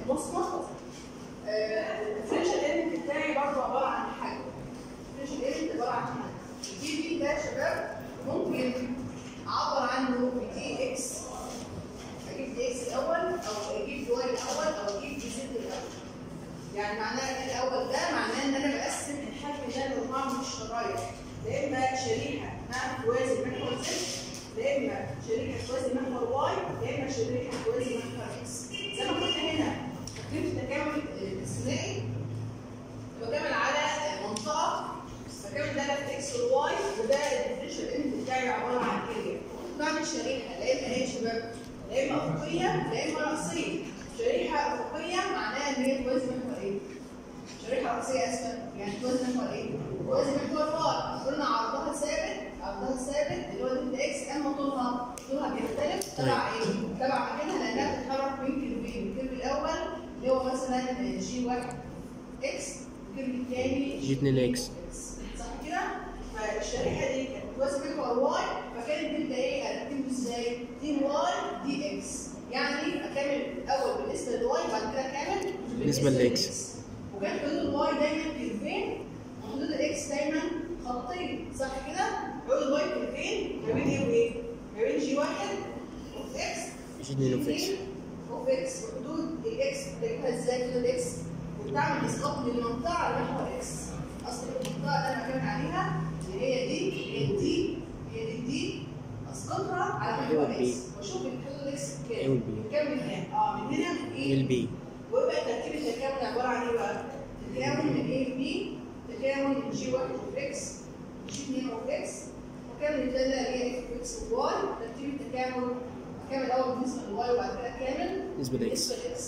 مصمت الديفرنشال ايلمنت بتاعي برضه عباره عن حاجه الديفرنشال ايلمنت عباره عن حاجه الدي بي ده يا شباب ممكن اعبر عنه بدي اكس اجيب دي اكس الاول او اجيب واي الاول او اجيب دي زد الاول يعني معناه ايه الاول ده معناه ان انا بقسم الحجم ده لاربعه من الشرايح يا اما شريحه مع توازي محور زد يا اما شريحه توازي محور واي يا اما شريحه توازي محور اكس زي ما قلنا هنا تكلفه التكامل الثنائي بكمل على منطقه بكمل ده في اكس والواي وده الديفرنشال ايلمنت بتاعي عباره عن اريا بعمل شريحه لا اما ايه يا شباب؟ لا اما افقيه لا اما راسيه شريحه افقيه معناها ان هي توازي محور ايه؟ شريحه راسيه اسفل يعني توازي محور ايه؟ توازي محور واي قلنا عرضها ثابت عرضها ثابت اللي هو دلتا اكس اما طولها طولها بيختلف تبع ايه؟ تبع مكانها لانها بتتحرك من كيرفين الكيرف الاول اللي هو مثلا جي 1 اكس الكيرف الثاني جي 2 اكس صح كده؟ فالشريحه دي كانت توازي محور واي فكانت دلتا ايه؟ هتكتب ازاي؟ دي واي دي اكس يعني اكمل الاول بالنسبه للواي بعد كده اكمل بالنسبة للإكس. وكان حدود الواي دايما كيرفين وحدود الاكس دايما خطين صح كده؟ حدود الواي كيرفين ما بين ايه وايه؟ ما بين جي واحد اوف اكس جي 2 اوف اكس اوف اكس وحدود الاكس بتجيبها ازاي حدود الاكس؟ وبتعمل اسقاط للمنطقه على محور اكس اصل المنطقه اللي انا بكلم عليها اللي هي دي هي دي هي دي دي اسقطها على محور هو البي. اكس واشوف الحدود الاكس ايه كام والبي كام من هنا اه من هنا من ايه؟ البي ويبقى ترتيب التكامل عباره عن ايه بقى؟ تكامل من A ل B تكامل من G1 اوف X G2 اوف X وكامل الداله اللي هي F X و Y ترتيب التكامل كامل الاول بالنسبه للواي وبعد كده كامل بالنسبة لإكس. بالنسبه لإكس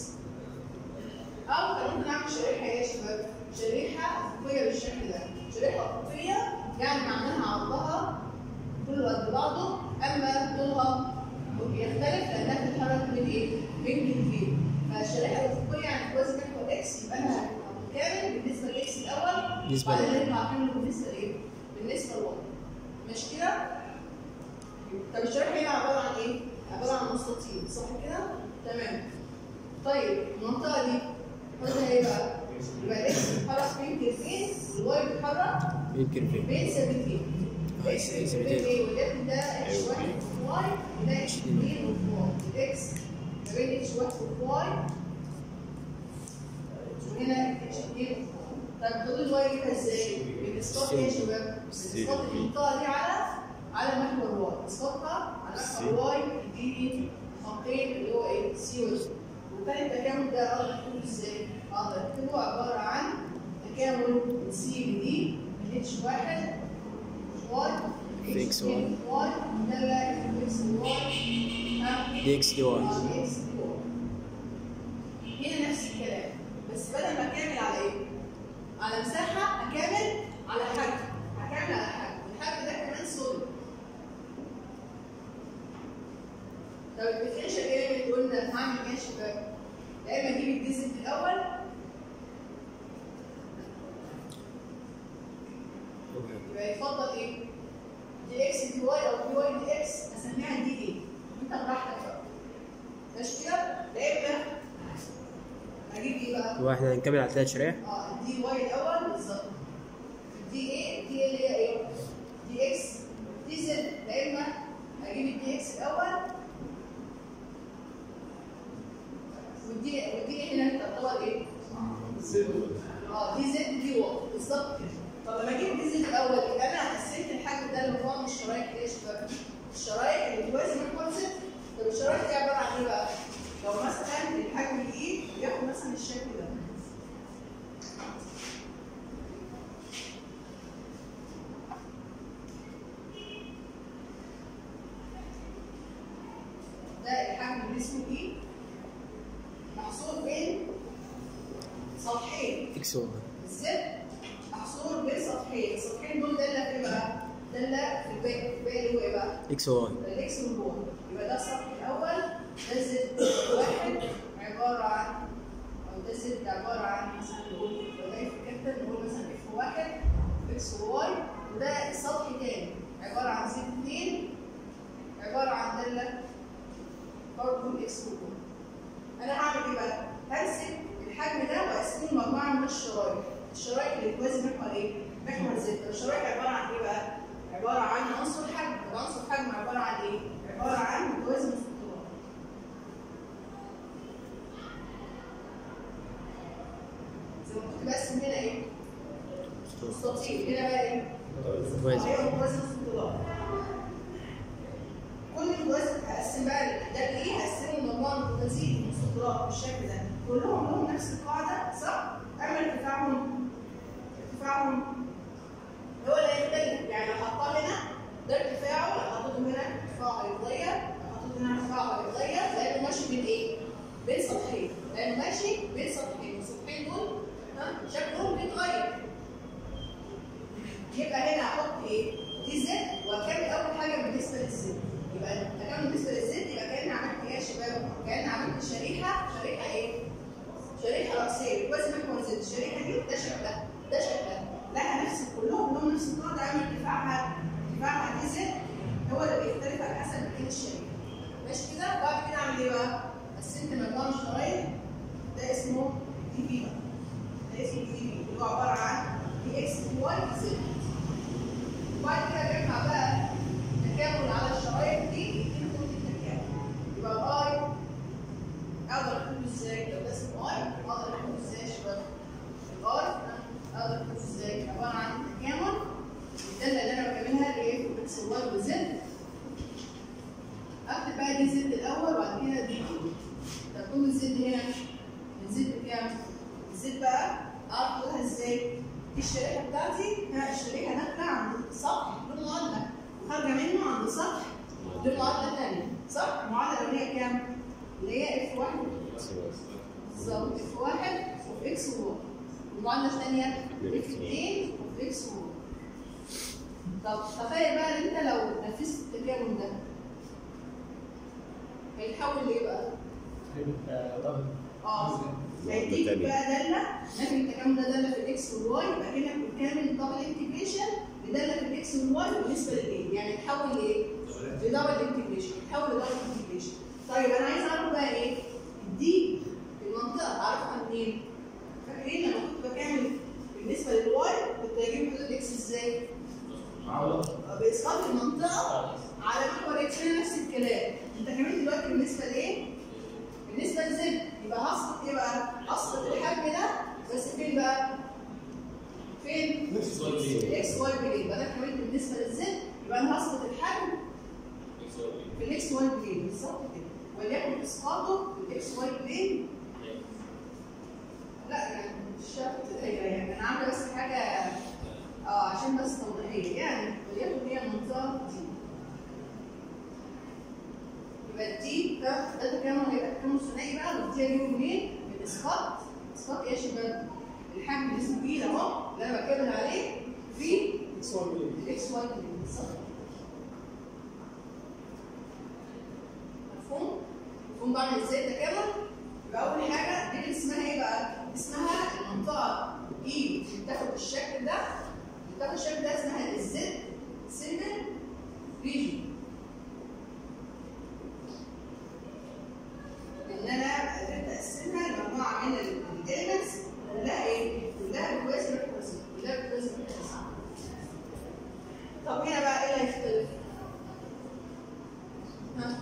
او كان ممكن اعمل شريحه ايه يا شباب؟ شريحه افقيه بالشكل ده شريحه افقيه يعني معناها عرضها كله قد بعضه اما طولها بيختلف لانها بتتحرك من ايه؟ من كيرفين فالشريحه الافقيه يعني توازي محور اكس يبقى انا هبقى كامل بالنسبه لاكس الاول بالنسبة وبعدين لواي. نرجع كامل بالنسبه لايه؟ بالنسبه لواي مش كده؟ طب الشريحه هنا عباره عن ايه؟ عباره عن مستطيل صح كده؟ تمام طيب المنطقه دي حدودها ايه بقى؟ يبقى الاكس بيتحرك بين كيرفين والواي بيتحرك يمكن في بين ثابتين آه، اكس ثابتين. بين ايه ولكن ده اتش واحد اوف واي وده اتش اثنين اوف واي الاكس ما بين اتش واحد اوف واي وهنا اتش اثنين اوف واي طب حدود الواي جبتها ازاي؟ بالاسقاط ايه يا شباب؟ بالاسقاط المنطقه دي على على محور واي اسقاطها على محور واي يديني خطين اللي هو ايه؟ سي و وكان التكامل ده اقدر اكتبه ازاي؟ اقدر اكتبه عباره عن تكامل من سي لدي من اتش واحد واي في إكس واي. واي ده بقى في اكس واي ها؟ دي اكس دي واي اه دي اكس دي واي هنا نفس الكلام بس بدل ما اكمل على ايه؟ على مساحه اكمل على حجم هكمل على حجم الحجم ده كمان سوليد طب الديفرنشال ايلمنت قلنا هعمل ايه يا شباب؟ يا اما اجيب الديزل الاول يبقى يفضل ايه؟ دي اكس دي واي او دي واي دي اكس اسميها دي ايه؟ انت براحتك بقى ماشي كده؟ يا اما اجيب ايه بقى؟ واحد هنكمل على ثلاث شرايح اه دي واي الاول بالظبط دي ايه؟ دي اللي هي ايه؟ دي اكس دي زد يا اما اجيب الدي اكس الاول ودي ودي هنا تعتبر ايه؟ اه دي زد دي واي بالظبط كده طب لما اجيب دي زد الاول يبقى انا قسمت الحجم ده اللي هو من الشرايح دي يا شباب الشرايح اللي توازي من كل زد طب الشرايح دي عباره عن ايه بقى؟ لو مثلا الحجم الايد ياخد مثلا الشكل ده ده الحجم اللي اسمه ايه؟ محصور بين سطحين اكس واي الزد محصور بين سطحين السطحين دول داله في ايه بقى؟ داله في الباقي الباقي اللي هو ايه بقى؟ اكس واي الاكس والواي يبقى ده السطح الاول ده زد واحد عباره عن او ده زد عباره عن مثلا نقول لو ده اف كابتن نقول مثلا اف واحد اكس وواي وده السطح تاني عباره عن زد اثنين عباره عن داله برضه الاكس والواي انا هعمل ايه بقى؟ هرسم مستطيل هنا بقى ايه؟ كويس هي متوازن استطلاع كل متوازن هقسم بقى ده ايه؟ هقسمه مجموعه متوازين استطلاع بالشكل ده كلهم لهم نفس القاعده صح؟ اما ارتفاعهم ارتفاعهم هو اللي هيختلف يعني لو حطاه هنا ده ارتفاعه لو حطيته هنا ارتفاعه هيتغير لو حطيته هنا ارتفاعه هيتغير لانه ماشي بين ايه؟ بين سطحين لانه ماشي بين سطحين السطحين دول ها شكلهم بيتغير يبقى هنا احط ايه؟ دي زد واكمل اول حاجه بالنسبه للزد يبقى اكمل بالنسبه للزد يبقى كاني عملت ايه يا شباب؟ كاني عملت شريحه شريحه ايه؟ شريحه راسيه وزن محور زد الشريحه دي ده شكلها ده شكلها لها نفس كلهم لهم نفس القاعده عامل ارتفاعها ارتفاعها دي زد هو اللي بيختلف على حسب مكان الشريحه ماشي كده وبعد كده اعمل ايه بقى؟ قسمت مجموعه الشرايط ده اسمه دي في بقى ده اسمه دي في اللي هو عباره عن دي اكس واي زد وبعد كده بجمع بقى تكامل على الشرايط دي يديني قوه التكامل يبقى الاي اقدر اكتبه ازاي لو ده اسمه اي اقدر اكتبه ازاي يا شباب الاي اقدر اكتبه ازاي عباره عن تكامل الداله اللي انا بكملها اللي هي اكس واي وزد اكتب بقى دي زد الاول وبعد كده دي طب كل الزد هنا الزد بكام؟ الزد بقى اخدها ازاي؟ دي الشريحه بتاعتي ها الشريحه نازله عند سطح دول معادله وخارجه منه عند سطح دول معادله ثانيه صح؟ المعادله الاولانيه كام؟ اللي هي اف 1 بالظبط اف 1 وفي اكس وواي المعادله الثانيه اف 2 وفي اكس وواي طب تخيل بقى ان انت لو نفذت التكامل ده هيتحول لايه بقى؟ اه هيديك بقى داله لكن التكامل ده داله في الاكس والواي يبقى هنا بتعمل دبل انتجريشن لداله في الاكس والواي بالنسبه للايه؟ يعني تحول لايه؟ لدبل انتجريشن تحول لدبل انتجريشن طيب انا عايز اعرف بقى ايه؟ دي المنطقه اعرفها منين؟ فاكرين لما كنت بكامل بالنسبه للواي كنت بجيب حدود الاكس ازاي؟ باسقاط المنطقه على محور اكس هنا نفس الكلام انت كمان دلوقتي بالنسبه لايه؟ بالنسبه لزد يبقى هسقط ايه بقى؟ هسقط الحجم ده بس فين بقى؟ فين؟ الاكس واي بلين يبقى ده كمان بالنسبه للزد يبقى انا هسقط الحجم في الاكس واي بلين بالظبط كده وليكن اسقاطه في الاكس واي بلين لا يعني مش شرط هي يعني انا عامله بس حاجه اه عشان بس توضيحيه يعني وليكن هي المنطقه دي يبقى دي ده ده تكامل هيبقى تكامل ثنائي بقى ودي هجيبه منين؟ من اسقاط اسقاط ايه يا شباب؟ الحجم اللي اسمه بي ده اهو اللي انا بكمل عليه في اكس واي بلين بالظبط مفهوم؟ مفهوم بعمل ازاي التكامل؟ يبقى اول حاجه دي اللي اسمها ايه بقى؟ اسمها المنطقه اي اللي بتاخد الشكل ده اللي بتاخد الشكل ده اسمها الزد سيمبل ريجن ان انا قدرت اقسمها لمجموعه من الاليمنتس كلها ايه؟ كلها بكويس ميكروسيم كلها بكويس ميكروسيم طب هنا بقى ايه اللي هيختلف؟ ها؟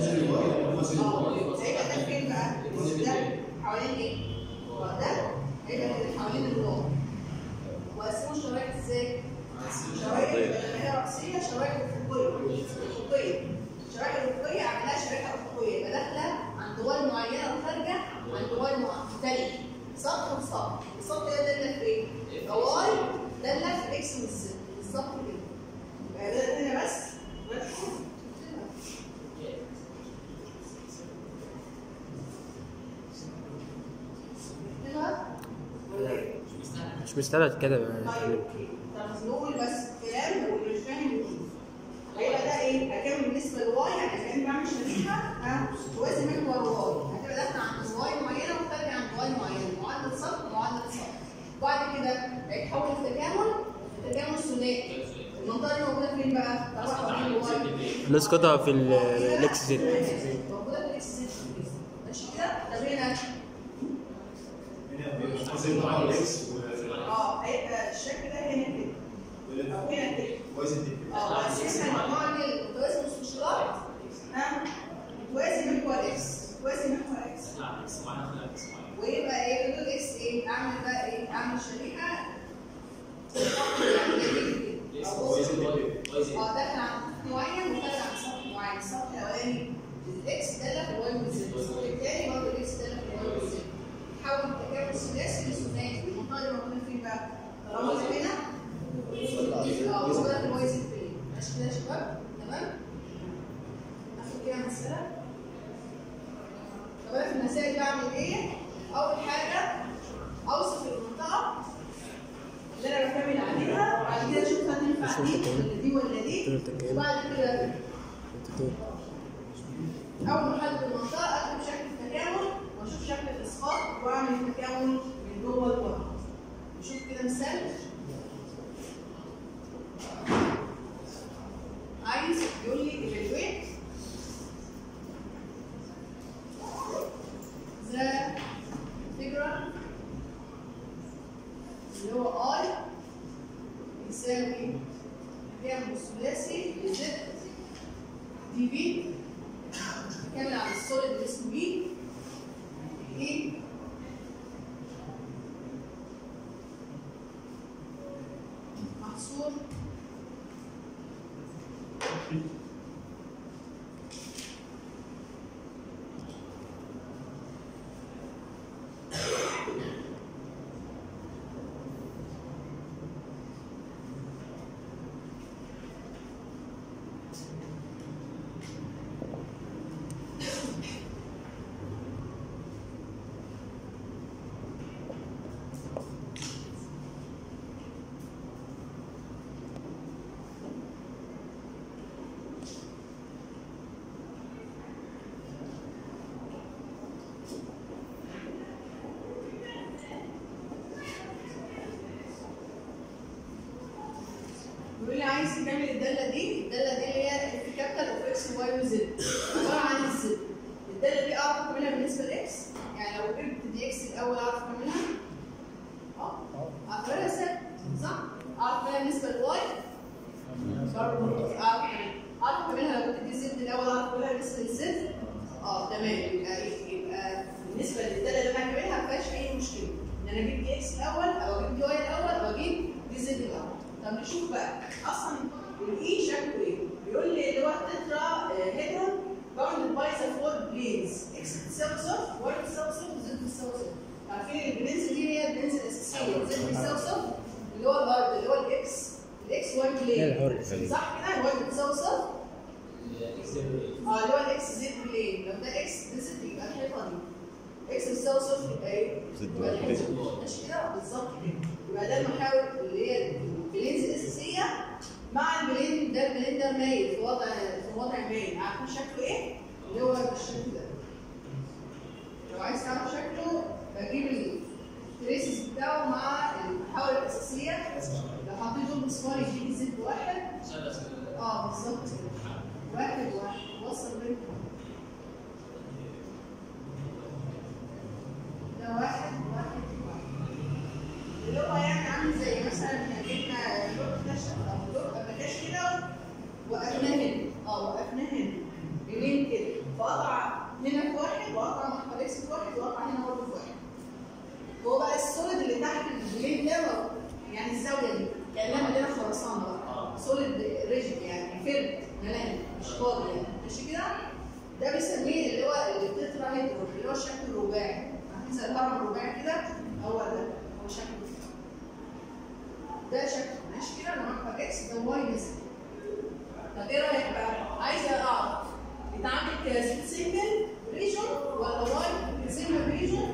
اه هيبقى ده فين بقى؟ ده حوالين ايه؟ هو ده هيبقى كده حوالين الواو وقسموا الشرايط ازاي؟ شرايط لما هي رأسية شرايط أفقية أفقية الشرايط الأفقية أعملها شريحة أفقية يبقى داخلة عند واي معينة وخارجة عند واي مختلف سطح وسطح السطح ده داله في ايه؟ يبقى واي داله في اكس والزد بالظبط كده يبقى ده هنا بس كده ولا ايه؟ مش مستعد كده طيب اوكي طب نقول بس كلام واللي مش فاهم يشوف هيبقى ده ايه؟ هكمل بالنسبه للواي يعني كاني بعمل شريحه ها توازي محور واي هتبقى داخله عند واي معينه وخارجه عند واي معينه معادله سطح ومعادله سطح بعد كده هيتحول التكامل التكامل الثنائي المنطقه دي موجوده فين بقى؟ طبعا حوالين الواي نسقطها في ال- الاكس زد موجوده في الاكس زد ماشي كده؟ طب هنا اه هيبقى الشكل ده هنا كده او هنا كده اه اساسا المجموعه من التوازي المستشارات ها توازي محور اكس توازي محور اكس ويبقى ايه حدود اكس ايه اعمل بقى ايه اعمل شريحه واي زد اه داخل عن خط معين وخارج عن سطح معين السطح الاولاني الاكس داله في الواي والزد السطح الثاني برضه الاكس داله في الواي والزد حول التكامل الثلاثي لثنائي المنطقه اللي موجوده فين بقى؟ طالما هنا اه موجوده في الواي زد فين ماشي كده يا شباب تمام؟ ناخد كده مساله طب انا في المسائل دي بعمل ايه؟ اول حاجه اوصف المنطقه اللي انا بكمل عليها وبعد كده اشوف هتنفع دي ولا دي ولا دي وبعد كده اول ما احدد المنطقه اكتب شكل التكامل واشوف شكل الاسقاط واعمل التكامل من جوه لبره نشوف كده مثال عايز يقول لي evaluate the figure اللي هو I يساوي التكامل الثلاثي لزد دي بي كامل على السوليد اللي اسمه بي ايه محصور بيقول لي عايز تعمل الداله دي الداله دي اللي هي في كابيتال اوف اكس وواي وزد عباره عن الزد الداله دي اعرف اكملها بالنسبه لاكس يعني لو جبت دي اكس الاول اعرف اكملها اه اعرف اكملها ست صح اعرف اكملها بالنسبه للواي برضه اعرف اكملها اعرف اكملها لو جبت دي زد الاول اعرف اكملها بالنسبه للزد اه تمام يبقى يبقى بالنسبه للداله اللي انا هكملها ما فيهاش اي مشكله ان انا اجيب دي اكس الاول او اجيب دي واي الاول او اجيب دي زد الاول طب نشوف بقى اصلا الاي شكله ايه؟ بيقول لي اللي هو التترا هيدرون باوند باي ذا فور بلينز اكس بتساوي صفر واي بتساوي صفر وزد بتساوي صفر عارفين البلينز دي هي البلينز الاساسيه زد بتساوي صفر اللي هو الارض اللي هو الاكس الاكس واي هي الحر بلين الفريق. صح كده الواي بتساوي صفر اكس زد اه اللي هو الاكس زد بلين لو ده اكس ده زد يبقى الحيطه دي اكس بتساوي صفر يبقى ايه؟ زد يبقى واي الحيطة. بلين. ماشي كده بالظبط كده يبقى ده المحاور اللي هي البلينز الاساسيه مع البلين ده البلين ده مايل في وضع في وضع مايل عارفين شكله ايه؟ اللي هو بالشكل ده لو عايز تعرف شكله بجيب التريسز بتاعه مع المحاور الاساسيه لو حطيت دول بصفار يجيب زد واحد اه بالظبط كده واحد واحد وصل بينهم ده واحد واحد واحد اللي هو يعني عامل زي مثلا جبنا لوك نشف او لوك ابلكاش كده وقفناه هنا اه وقفناه هنا بلين كده فقطع هنا في واحد وقطع محور اكس في واحد وقطع هنا برضه في واحد هو بقى السوليد اللي تحت البلين ده هو- يعني الزاويه دي كانها مليانه خرسانه بقى سوليد ريجيد يعني فرد ملان مش فاضي يعني ماشي كده ده بيسميه اللي هو التترا هيدرو اللي هو الشكل الرباعي عارفين زي الهرم الرباعي كده هو ده هو شكله ده شكله ماشي كده لما احط اكس ده واي نزل طب ايه رايك بقى؟ عايزه اعرف يتعامل كسنجل ريجون ولا واي سنجل ريجون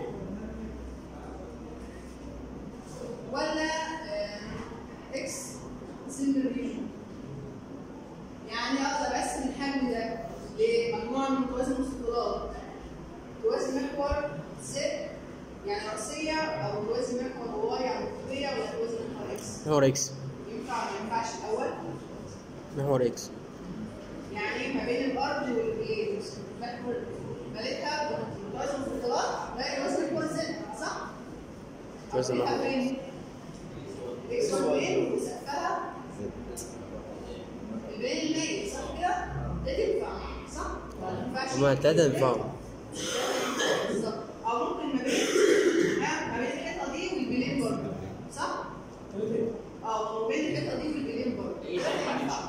ولا آه، اكس سنجل ريجون يعني اقدر اقسم الحجم ده لمجموعه من توازن المستطيلات توازن محور زد يعني رأسية أو توازن محور واي يعني افقية ولا توازن محور اكس محور اكس ينفع ما ينفعش الأول محور اكس يعني ما بين الأرض والبلين محور مالتها توازن المستطيلات لا توازن محور زد صح؟ توازن محور. أفقيها فين؟ اكس والبلين وسقفها البلين المايل صح كده؟ ده تنفع صح؟ ولا ما ينفعش؟ هما التلاتة ينفعوا بالظبط او ممكن ما بين ها، ما بين الحيطه دي والبلين برضه صح؟ اه ما بين الحيطه دي والبلين برضه اي ده شكل ينفع.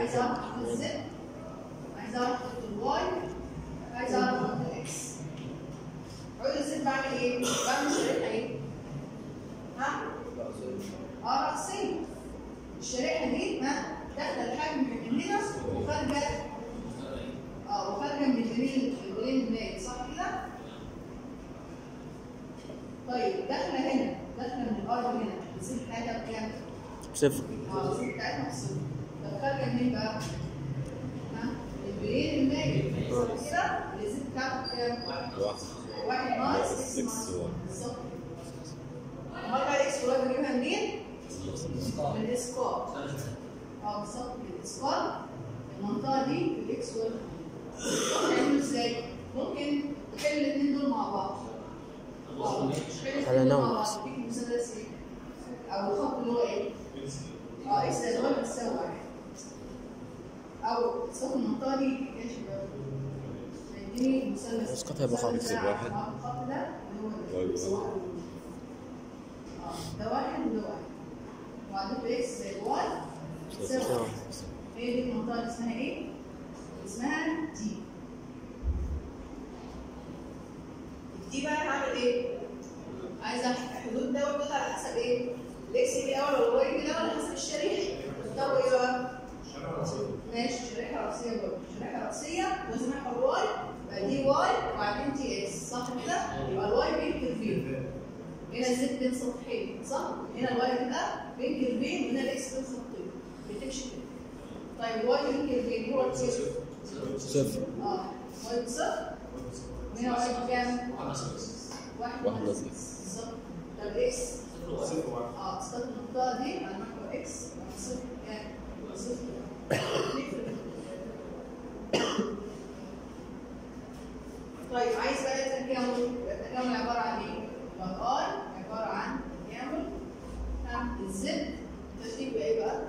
عايز اعرف خط الزد عايز اعرف خط الواي عايز اعرف خط الاكس عود الزد بعمل ايه؟ بعمل شريحه ايه؟ ها؟ اه رأسية الشريحه دي ها داخله الحجم من هنا وخارجه اه وخارجه من الجنين الجنين الناي صح كده؟ طيب داخله هنا داخله من الارض هنا الزد بتاعتها بكام؟ صفر اه الزد بتاعتها بصفر طب خارجه منين بقى؟ ها؟ الجنين المائي صح كده؟ الزد بتاعته بكام؟ واحد ناقص اكس ناقص بالظبط امال بقى اكس وواي بجيبها منين؟ من الاسقاط اه بالظبط من الاسقاط المنطقه دي في الاكس واي هنعمله ازاي؟ ممكن تحل الاثنين دول مع بعض اه حل الاثنين على دول نوع مع بس. بعض يديك المثلث ايه؟ او الخط اللي هو ايه؟ اه اكس زائد واي بتساوي واحد او تساوي المنطقه دي يا شباب هيديني مثلث الاسقاط هيبقى خط. المثلث ده واحد. اه الخط ده اللي هو واي ده. واحد. اه ده واحد وده واحد وبعدين باكس زائد واي تساوي صفر. واحد. هي دي المنطقه اللي اسمها ايه؟ اسمها دي دي بقى هعمل ايه؟ عايزه حدود ده وده على حسب ايه؟ الاكس دي الاول ولا الواي دي الاول على حسب الشريحه ده ايه بقى؟ ماشي شريحه راسيه برضه شريحه راسيه واسمها الواي يبقى دي واي وبعدين تي اكس صح كده؟ يبقى الواي بين كيرفين هنا الزد بين سطحين صح؟ هنا الواي هتبقى بين كيرفين وهنا الاكس بين سطحين بتمشي كده طيب الواي بين كيرفين هو الكيرف صفر اه واي بصفر وهنا واي بكام؟ واحد واحد ناقص ناقص إكس. بالظبط طب اكس اه استخدم المنطقه دي على محور اكس صفر كام؟ صفر طيب عايز بقى التكامل يبقى التكامل عباره عن ايه؟ يبقى الار عباره عن تكامل ها الزد ترتيبه ايه بقى؟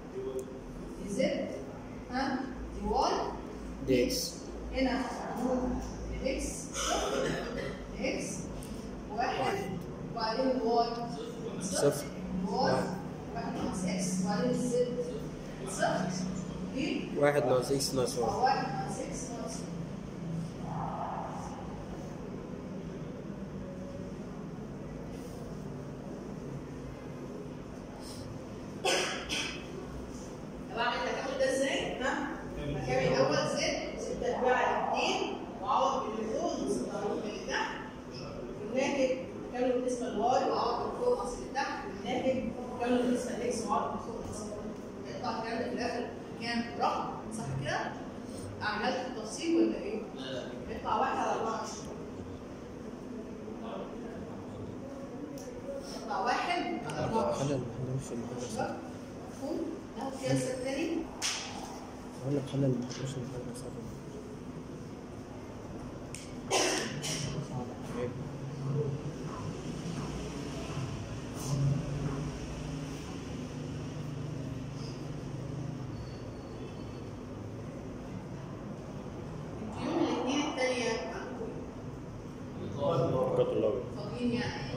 زد ها دي واي دي اكس هنا هنقول الاكس صفر اكس واحد وبعدين الواي صفر. الواي واحد ناقص اكس وبعدين الزد صفر دي واحد ناقص اكس ناقص واحد واحد ناقص اكس ناقص طب اعمل التكامل ده ازاي؟ ها؟ هكمل الاول زد زد تربيع على اثنين واعوض باللي فوق نص الضرب باللي تحت والناتج كامل بالنسبه للواي واعوض باللي فوق نص اللي تحت والناتج كامل بالنسبه للاكس واعوض باللي فوق نص يطلع الكلام ده في الاخر كام رقم صح كده؟ اعمل لك التفصيل ولا ايه؟ يطلع واحد على 24 يطلع واحد على 24 خلي المحاضرة في المحاضرة مفهوم؟ ناخد كده السؤال التاني أقول لك خلي المحاضرة في المحاضرة صعبة إيه؟ انتوا يوم الاثنين التانية فقط اللغة فاضيين يعني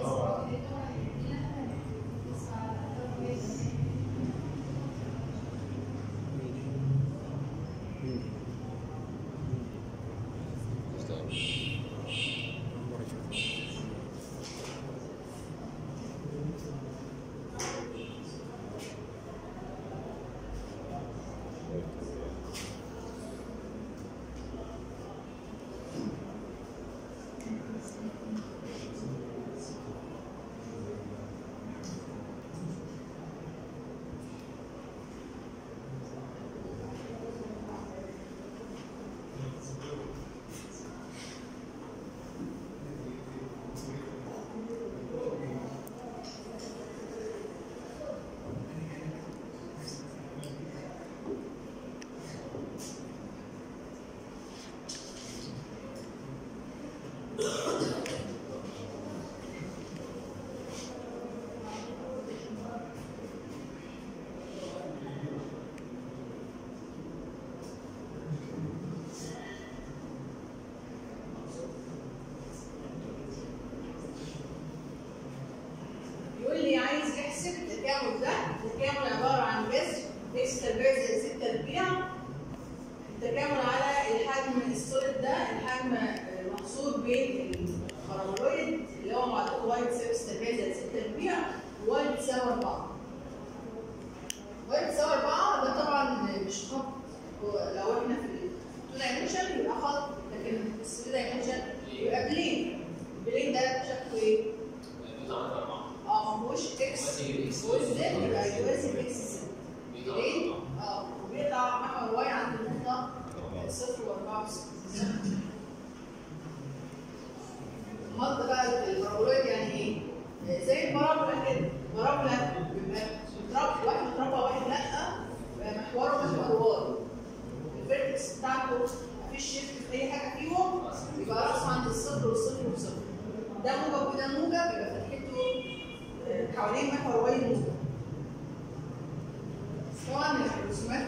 يقول لي عايز يحسب التكامل ده التكامل عباره عن جذر اكس تربيع زائد 6 تربيع التكامل على الحجم السوليد ده الحجم آه، محصور بين البارابولويد اللي هو معطوه واي تساوي 6 تربيع زائد 6 تربيع وواي تساوي 4 واي تساوي 4 ده طبعا مش خط هو لو احنا في التو دايمنشن يبقى خط لكن في الثري دايمنشن يبقى بلين البلين ده شكله ايه؟ اه ما فيهوش اكس فيهوش زد يبقى يوازي الاكس زد بلين اه وبيطلع محور واي عند النقطة صفر وأربعة وستين المنطقة بقى البارابولويد يعني ايه؟ زي البارابولا كده البارابولا بيبقى متربط واحد متربع واحد لا يبقى محوره محور واي الفيرتكس بتاعته مفيش شيفت في اي حاجه فيهم يبقى راسه عند الصفر والصفر والصفر ده موجب وده موجب يبقى فتحته آه، حوالين محور واي موجب طبعا الرسومات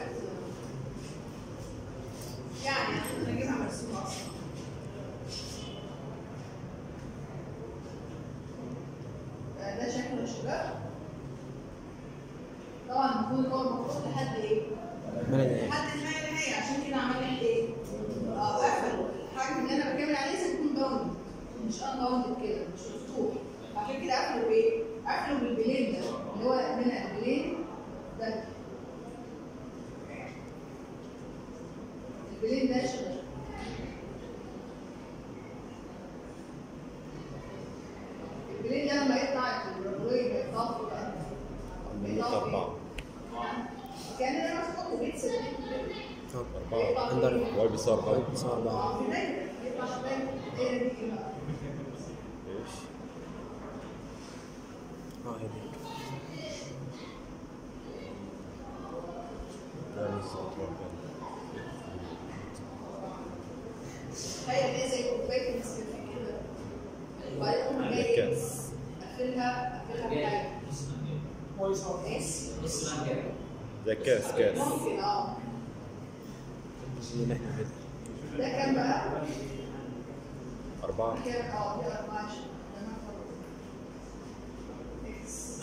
يعني انا نجيبها مرسومه اصلا آه، ده شكله يا شباب طبعا المفروض هو المفروض لحد ايه؟ ما انا لحد النهايه النهايه عشان كده عمل لي ايه؟ اه قفل الحجم اللي انا بكمل عليه لازم يكون باوند مش ان باوند كده مش مفتوح عشان كده قفله بايه؟ قفله بالبلين ده اللي هو هنا البلين ده البلين ده يا شباب البلين ده لما يطلع البروبلويد يطلع بقى عندنا أربعة كان انا مسكوت وبيتسد أربعة عندنا واي بيساوي أربعة بيساوي أربعة اه في دايره يطلع شباب ايه دي بقى ماشي اه هي دي لا لسه أطول كده. تخيل ايه زي كوبايه النسكافيه كده وبعدين تقوم جاي الكاس. قفلها قفلها بحاجه اس زي كاس كاس ممكن اه اللي احنا كده ده كام بقى؟ أربعة كام اه ده 14 ده مفروض. إكس.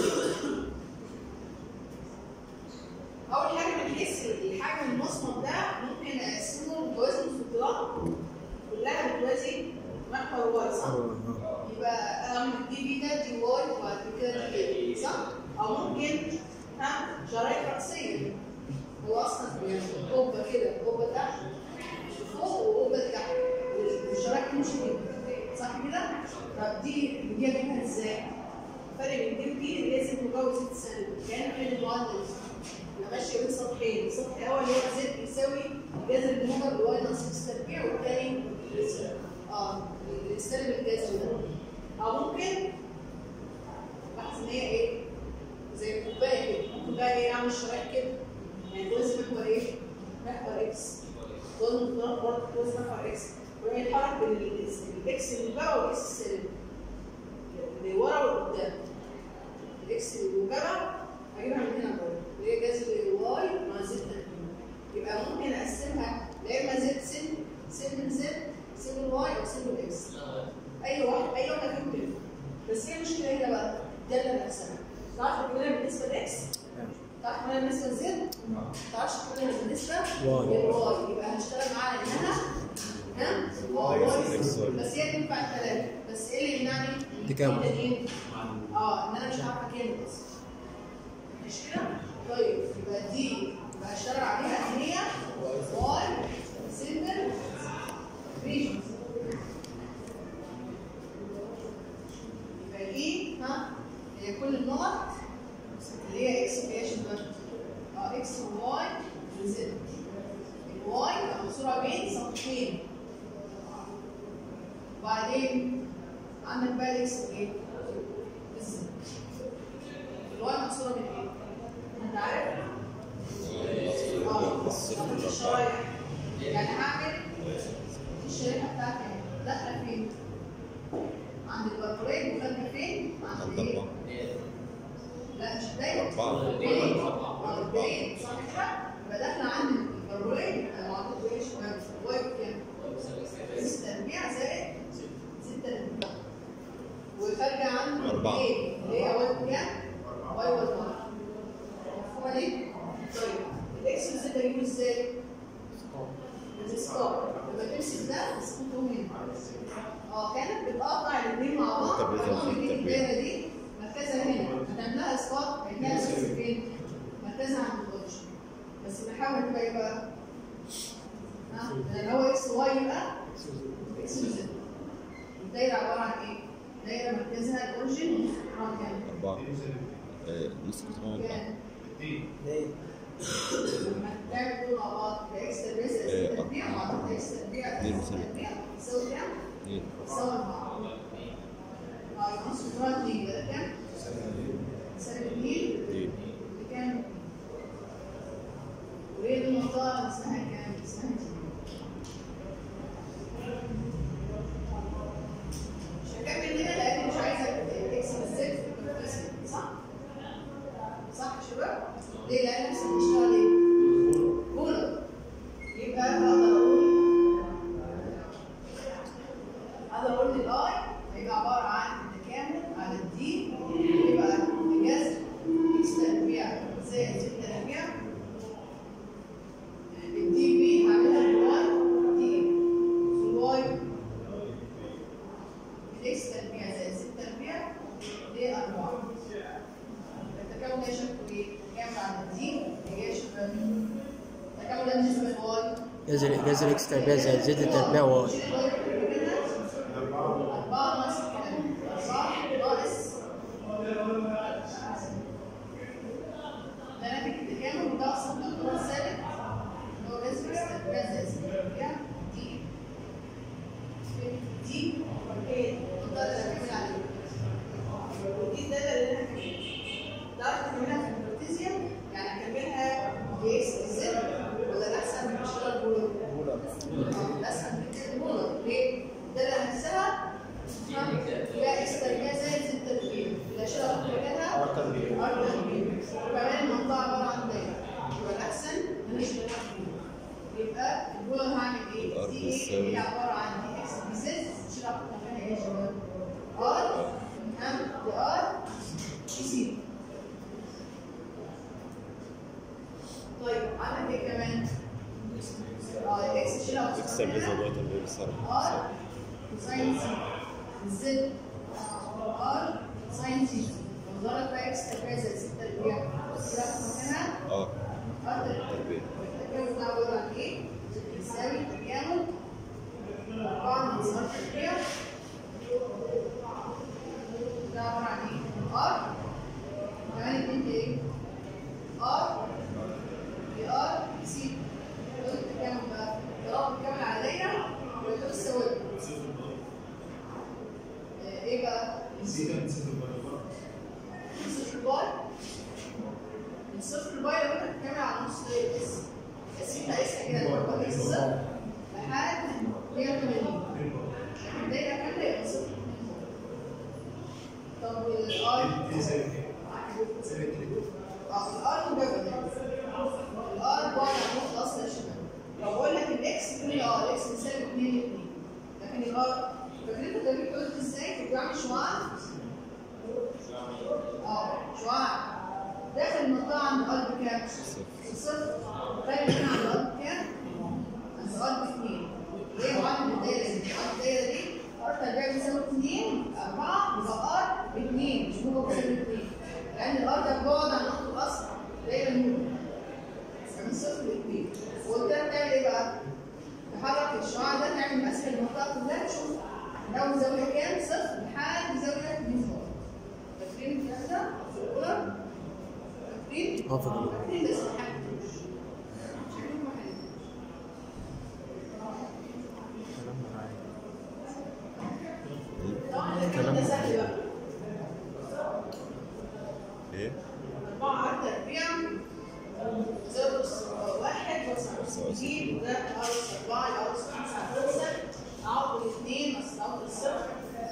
اول حاجه بنحس الحجم المصمت ده ممكن اقسمه بوزن الفضلات كلها بتوازي محور واي صح؟ اه اه يبقى اعمل دي بي ده دي واي وبعد كده دي كده صح؟ او ممكن ها شرايط رأسية هو اصلا يعني قبة كده قبة تحت فوق وقبة تحت والشرايط تمشي كده صح كده؟ طب دي دي اجيبها ازاي؟ الفرق بين دي ودي لازم مجوز ست سنة كأنه حل المعدل يبقى ماشي بين سطحين السطح الاول اللي هو زد يساوي جذر الموجب بالواي ناقص اكس تربيع والتاني اه السالب الجذري ده او ممكن بحث ان هي ايه زي الكوبايه كده ممكن بقى ايه اعمل شرايح كده يعني توزن محور ايه محور اكس توزن برضه توزن محور اكس وهي يتحرك بين ال- الاكس اللي بقى والاكس السالب اللي ورا والقدام الاكس الموجبه هجيبها من هنا برضه اللي هي جذر واي مع زد يبقى ممكن اقسمها لا اما زد سن سن زد سن الواي او سن الاكس اي واحد اي واحده فيهم كده بس هي المشكله هنا بقى داله نفسها تعرف تقولها بالنسبه لاكس تعرف تقولها بالنسبه لزد ما تعرفش تقولها بالنسبه واي. للواي يبقى هنشتغل معاها انها ها واي واي إكس واي. بس هي تنفع الثلاثه بس ايه اللي يمنعني؟ تكامل. التانيين. اه ان انا مش عارفه اكمل بس مش كده؟ طيب يبقى دي يبقى هشتغل عليها ان هي واي سيمبل ريجن يبقى دي ها هي كل النقط اللي هي اكس اللي هي شبه اه اكس وواي وزد الواي يبقى محصوره بين سطحين وبعدين عندك بقى الاكس ايه؟ الزد الواي محصوره بين ايه؟ انت عارف؟ اه الشرايح يعني هعمل الشريحه بتاعتي داخله فين؟ عند البربرين وخارجه فين؟ عند عند ايه؟ أربعة لا مش دايما أربعة. البرين اه البرين صح كده؟ يبقى داخله عند البربرين معروف ايه شمال واي بكام؟ ستة تربيع زائد ستة تربيع وخارجه عند أربعة. ايه؟ اللي هي واي بكام؟ واي والواي مفهومه دي؟ طيب الاكس والزد اجيبه ازاي؟ بالاسقاط لما تمسك ده تسقطه هنا اه كانت بتقطع الاثنين مع بعض طب إذا تقوم وصلت تجيب التربية. الدايره دي مركزها هنا هتعملها اسقاط هتلاقيها بس فين؟ مركزها عند الوجه بس بنحاول نبقى ايه بقى؟ ها؟ لان هو اكس واي يبقى اكس وزد الدايره عباره عن ايه؟ دايره مركزها الاوريجن رقم كام؟ أربعة آه، نص كتير أربعة كام؟ ليه؟ لما تعمل دول مع بعض يبقى اكس تربيع زائد إيه، اكس تربيع مع بعض اكس تربيع اتنين زائد مساوي. تربيع يساوي كام؟ اتنين يساوي أربعة. اه يبقى نص قطرها اتنين يبقى ده كام؟ سالب اتنين اتنين بكام؟ وهي دي المنطقة اسمها كام؟ اسمها دي. مش هكمل هنا لأن مش عايزة اكس بالزد صح؟ صح يا شباب؟ ليه؟ لأن لسه بنشتغل ايه؟ بولر يبقى اقدر اقول اقدر اقول ان الاي هيبقى عباره عن التكامل على الدي يبقى بجذر اكس تربيع زائد زد تربيع الدي بي هعملها بالواي دي الواي الاكس تربيع زائد زد تربيع دي 4 التكامل ده شكله ايه؟ تكامل على الدي هي شكل التكامل ده بالنسبه للواي جذر جذر اكس تربيع زائد زد تربيع واي أربعة ناقص الكلام أربعة ناقص ده ناتج التكامل وده أصلا مقدار ثابت اللي هو جذر استرباع زائد استرباع دي دي إيه؟ المقدار اللي هكمل عليه ودي الدالة اللي أنا هكملها تعرف تكملها في الكارتيزيان يعني أكملها بإكس بزد ولا الأحسن نشتغل بولر؟ الاسهل بكتير بولر ليه؟ الداله نفسها فيها اكس تربيع زائد زد تربيع يبقى اشيل احط مكانها ار تربيع ار تربيع وكمان المنطقه عباره عن دايره يبقى الاحسن ان انا اشيل يبقى البولر هعمل ايه؟ الار دي ايه بتساوي- هي عباره عن دي اكس دي زد اشيل احط مكانها ايه يا شباب؟ ار ام دي ار دي سي طيب عندك ايه كمان؟ اه الاكس شيل احط اكس تربيع زائد مكانها واي تربيع بيساوي ار ساين سي زد ار ساين سي وظهرت بقى اكس تربيع زائد 6 تربيع كده في مكانها اه ار تربيع تربيع التكامل ده عباره عن ايه؟ يساوي تكامل 4 ناقص ار تربيع ده عباره عن ايه؟ ار كمان اتنين دي ايه؟ ار دي ار دي سي دول التكامل بقى طالما بتكامل على دايره ويدول السواد آه، ايه بقى؟ صفر باي من صفر باي لو انت بتكمل على نص دايره بس بس انت قايسها كده تبقى اكس صفر لحد 180 لكن الدايره كامله يبقى صفر طب والاي اه الار مجرد الار بعد عن نقطه اصل يا شباب لو بقول لك الاكس تقول لي اه الاكس بيساوي 2 2 لكن الار فاكرين انت ده قلت ازاي كنت بعمل شعاع اه شعاع داخل المنطقه عند الار بكام؟ صفر خارج هنا عند الار بكام؟ عند الار باثنين ليه معامل الدايره دي؟ معامل الدايره دي ار تربيع بيساوي 2 4 يبقى ار باثنين مش موجب بيساوي 2 لان الار ده بعد عن نقطه الاصل دايره الموجب من صفر لاثنين والتاني بتعمل ايه بقى؟ تحرك الشعاع ده تعمل مسح المنطقه كلها تشوف لو زاويه كام صفر لحد زاويه 2 صفر فاكرين الكلام ده؟ في الأولى؟ فاكرين؟ اه فاكرين. فاكرين بس ما حلتوش شكلهم ما حلتوش طبعا الكلام ده سهل بقى ايه؟ أربعة على تربيع زائد أس واحد وأس جديد وده أس أربعة يبقى أس خمسة خمسة أعوض الاثنين بس أعوض الصفر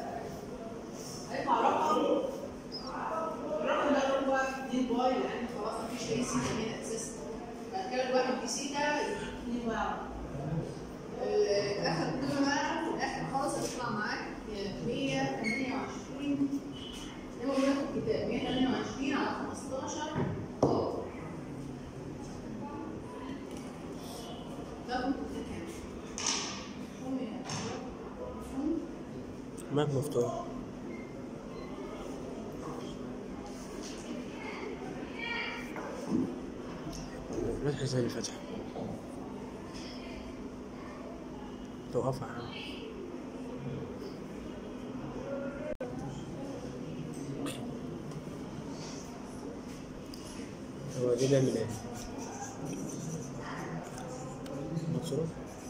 هيطلع رقم الرقم ده اللي هو 2 باي لأن خلاص مفيش أي سيتا هنا أساسا بعد كده الواحد في سيتا يبقى 2 باي الآخر كله بقى في الآخر خالص هيطلع معاك 128 زي ما قلنا في الكتاب 128 على 15 اه ماك مفتوح ما تحس اللي فتح توقفها عم. هو دي بيعمل ايه؟ مصروف؟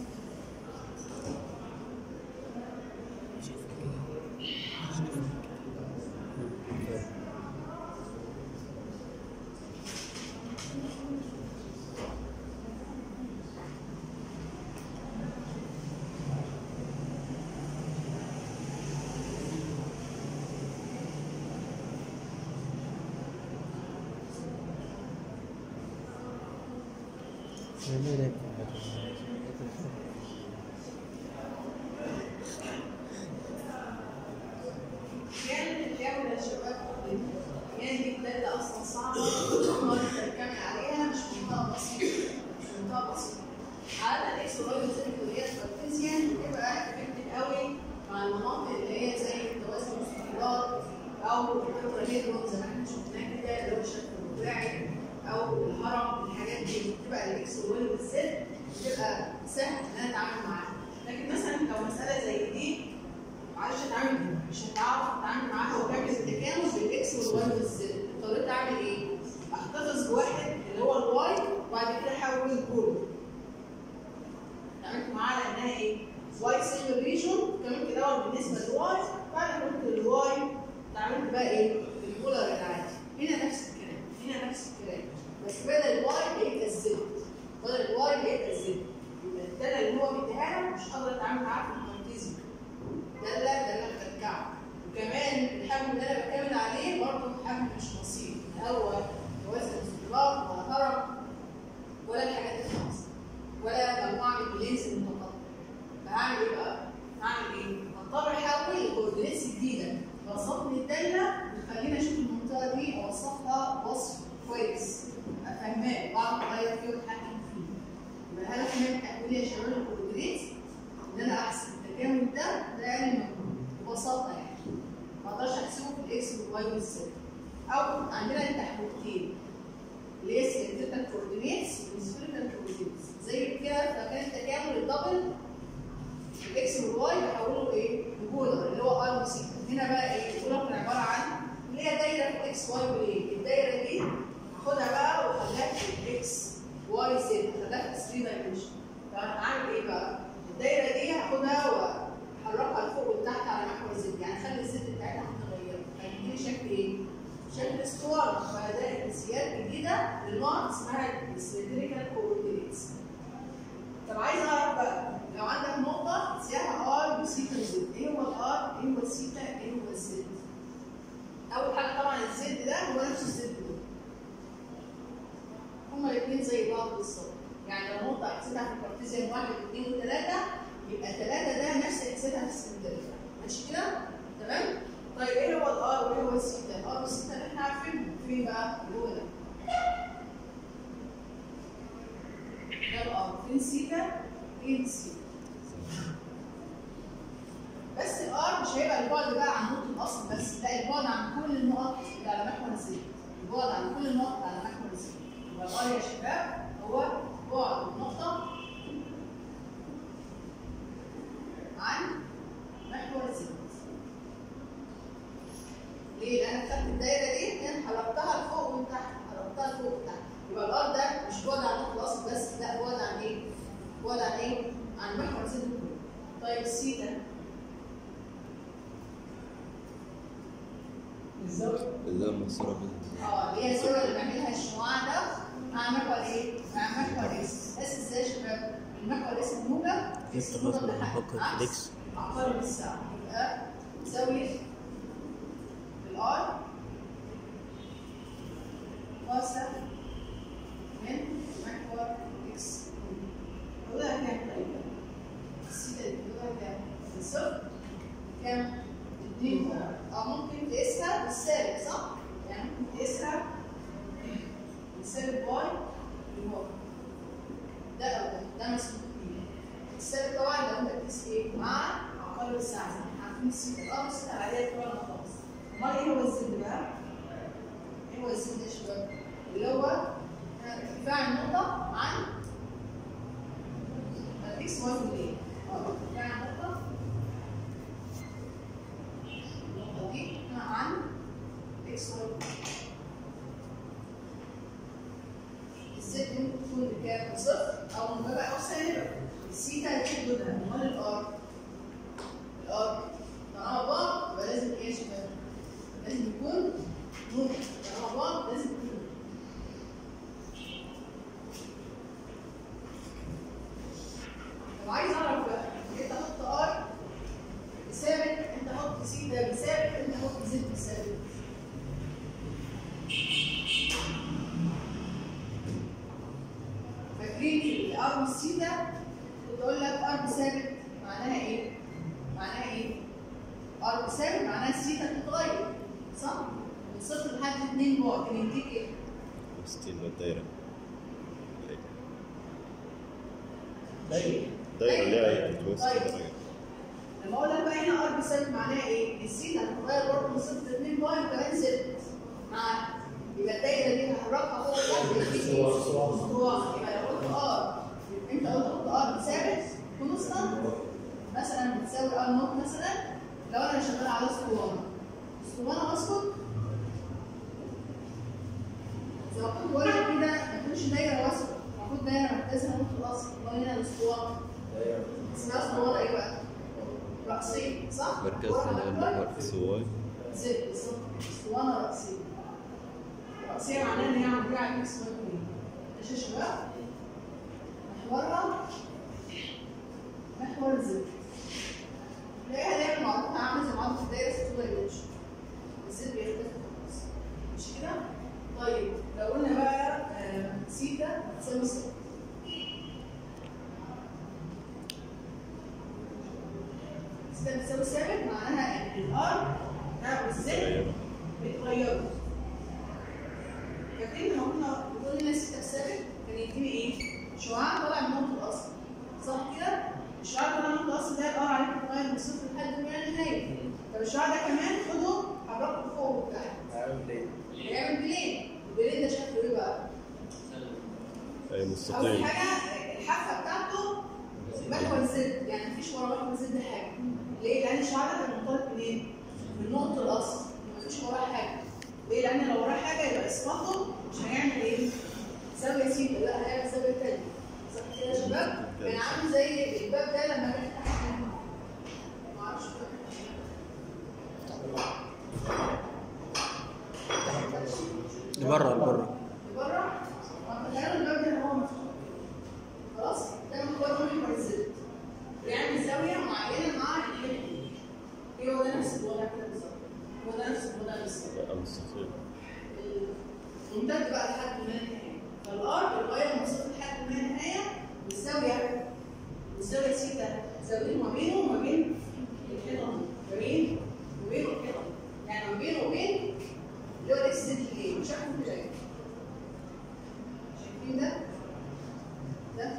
يعمل ايه؟ يعني الجو يا شباب يعني دي بداية أصلا صعبة المنطقة اللي بنكمل عليها مش منطقة بسيطة مش منطقة بسيطة عادة الإكس والواي والزد اللي هي الكارتيزيان بتبقى افكتد قوي مع المناطق اللي هي زي التوازن المستقلات أو التتراميدرون زي ما احنا شفناه كده اللي هو الشكل الرباعي أو الهرم الحاجات دي بتبقى الإكس والواي والزد بتبقى سهل إن أنا أتعامل معاها لكن مثلا لو مسألة زي دي معلش اتعامل مش هتعرف اتعامل معاها وكمل التكامل بالاكس والواي والزد اضطريت اعمل ايه؟ احتفظ بواحد اللي هو الواي وبعد كده احول الكل اتعاملت معاها لانها ايه؟ واي سيمبل ريجون كمان كده بالنسبه للواي بعد ما قلت الواي اتعاملت بقى ايه؟ بالبولر العادي هنا نفس الكلام هنا نفس الكلام بس بدل الواي بقيت الزد بدل الواي بقيت الزد يبقى الداتا اللي هو مديها لك مش قادر اتعامل معاها في الكونتيزم ده اللي ده اللي بترجعه وكمان الحجم اللي انا بكمل عليه برضه حجم مش بسيط لا هو توازن استطلاق ولا هرم ولا الحاجات الخمسه ولا مجموعه من البلينز المتقاطعه فهعمل ايه بقى؟ هعمل ايه؟ هضطر احول لكوردينيتس جديده بسطني الدايره وتخليني اشوف المنطقه دي اوصفها وصف كويس افهمها بعرف اغير فيه واتحكم فيه يبقى الهدف من تحويل يا شباب الكوردينيتس ان انا احسب التكامل ده ده اقل مجهود ببساطه يعني ما اقدرش احسبه في الاكس والواي والزد او عندنا تحويلتين اللي هي سيمتريكال كوردينيتس والسفيريكال كوردينيتس زي كده فكان التكامل الدبل الاكس والواي بحوله ايه؟ لبولر اللي هو ار وسيتا هنا بقى ايه؟ البولر كان عباره عن اللي هي دايره في اكس واي وايه؟ الدايره دي هاخدها بقى واخليها في الاكس واي زد هخليها في 3 دايمنشن طب هعمل ايه بقى؟ الدايره دي هاخدها واحركها لفوق ولتحت على محور الزد يعني اخلي الزد بتاعتها متغيره هيديني شكل ايه؟ شكل اسطوانه فده جنسيات جديده للنوع اسمها السيمتريكال كوردينيتس طب عايز اعرف بقى لو عندك نقطه سياها ار وسيتا وزد ايه هو الار؟ ايه هو السيتا؟ ايه هو الزد؟ اول حاجه طبعا الزد ده هو نفس الزد ده هما الاثنين زي بعض بالظبط يعني لو نقطه احسبها في الكارتيزيان واحد واثنين وثلاثه يبقى ثلاثه ده نفس احسبها في السنتريك ماشي كده؟ تمام؟ طيب ايه هو الار وايه هو السيتا؟ الار والسيتا اللي احنا عارفينهم فين بقى؟ اللي هو ده ده الار فين سيتا؟ فين سيتا بس الار مش هيبقى البعد بقى عن نقطه الاصل بس لا البعد عن كل النقط اللي على محور الزد البعد عن كل النقط اللي على محور الزد يبقى الار يا شباب هو بعد النقطه عن محور الزد ليه؟ لان انا خدت الدايره دي لان حركتها لفوق وتحت حركتها لفوق وتحت يبقى الار ده مش بعد عن نقطه الاصل بس لا بعد عن ايه؟ بعد عن ايه؟ عن محور الزد كله طيب السيتا بالظبط اللي هي مكسورة بال اه اللي هي الصوره اللي بعملها الشعاع ده مع محور ايه؟ مع محور اس اس ازاي يا شباب؟ المحور اسمه موجب اس جبت موجب خطوة ده حاجة. بفكر في عكس الاكس عقارب الساعه يبقى زاويه الار قاسة من محور اكس وده كام طيب؟ السيتا دي وده كام؟ صفر كام؟ اتنين اه ممكن تقيسها بالسالب صح؟ يعني ممكن تقيسها بالسالب باي بالواي ده او ده ده مسموح بيه السالب طبعا لو انت بتقيس ايه؟ مع عقارب الساعه زي ما احنا عارفين السيتا الار هو الزد يا شباب اللي هو ارتفاع النقطة عن الاكس واي بلين ارتفاع النقطة النقطة دي عن الاكس واي بلين الزد ممكن تكون بكام؟ بصفر او موجبة او سالبة السيتا دي حدودها امال الار الار طالما بعض يبقى لازم ايه يا شباب؟ لازم يكون نور طالما بعض لازم يكون نور لو عايز اعرف بقى انت حط ار ثابت انت حط سي ده بثابت انت حط زد بثابت فاكرين في الار والسي ده كنت اقول لك ار ثابت معناها ايه؟ معناها ايه؟ ار ثابت معناها السيتا بتتغير صح؟ من صفر لحد 2 بعد كان يديك ايه؟ 60 الدايرة دايرة الدايرة اللي هي بتوسط طيب. درجة لما اقول لك بقى هنا ار ثابت معناها ايه؟ السيتا هتتغير برضه من صفر ل 2 بعد وكمان زد مع يبقى الدايره دي هحركها فوق وتحت يديك ايه؟ اسطوانه يبقى لو قلت ار انت قلت حط ار ثابت كونستانت مثلا بتساوي ار نوت مثلا لو انا شغال على اسطوانه اسطوانه واسكت زي ما كنت بقول لك كده ما تكونش دايره واسكت المفروض دايره متزنه نقطه الاصل امال هنا الاسطوانه اسمها اسطوانه ايه بقى؟ رأسية صح؟ مركز ورا اللي الأكبر مركز سواي زد بالظبط اسطوانه رأسية رأسية معناها ان هي عم على الاكس واي بلين ماشي يا شباب؟ محورها محور الزد تلاقيها دايما معروفة عاملة زي معروفة الدايرة ستة يوش الزد بيختلف خالص مش كده؟ طيب لو قلنا بقى آه، سيتا تساوي صفر سيتا بتساوي ثابت معناها ان الار ده والزد غيرها بيتغيروا فاكرين لما كنا بنقول لنا ستة ثابت كان يديني ايه؟ شعاع طالع من نقطة الأصل صح كده؟ الشعاع طالع من نقطة الأصل ده الار عليه بتتغير من صفر لحد ما النهاية طب الشعاع ده كمان خده حركه فوق وتحت هيعمل بلين البلين ده شكله ايه بقى؟ أي أول مستقيم حاجة الحافة بتاعته محور زد يعني مفيش ورا محور زد حاجة ليه؟ لأن الشعاع ده كان منطلق منين؟ من نقطة الأصل مفيش وراه حاجة ليه؟ لأن لو وراه حاجة يبقى إسقاطه مش هيعمل إيه؟ زاوية سيتا لا هيعمل زاوية تانية صح كده يا شباب؟ كان عامل زي الباب ده لما كان فتح معرفش لبره لبره بره تخيلوا الباب ده هو مفتوح خلاص ده محور محور الزد بيعمل زاويه معينه مع الحته دي ايه هو ده نفس الوضع كده بالظبط هو ده نفس الوضع بالظبط بقى مستقيم ممتد بقى لحد ما النهايه فالار بيتغير من صفر لحد ما النهايه والزاويه والزاويه سيتا زاويته ما بينه وما بين الحيطه دي ما بين وبينه الحيطه دي يعني ما بينه وبين اللي هو الاكس زد اللي شكله كده يعني. شايفين ده؟ ده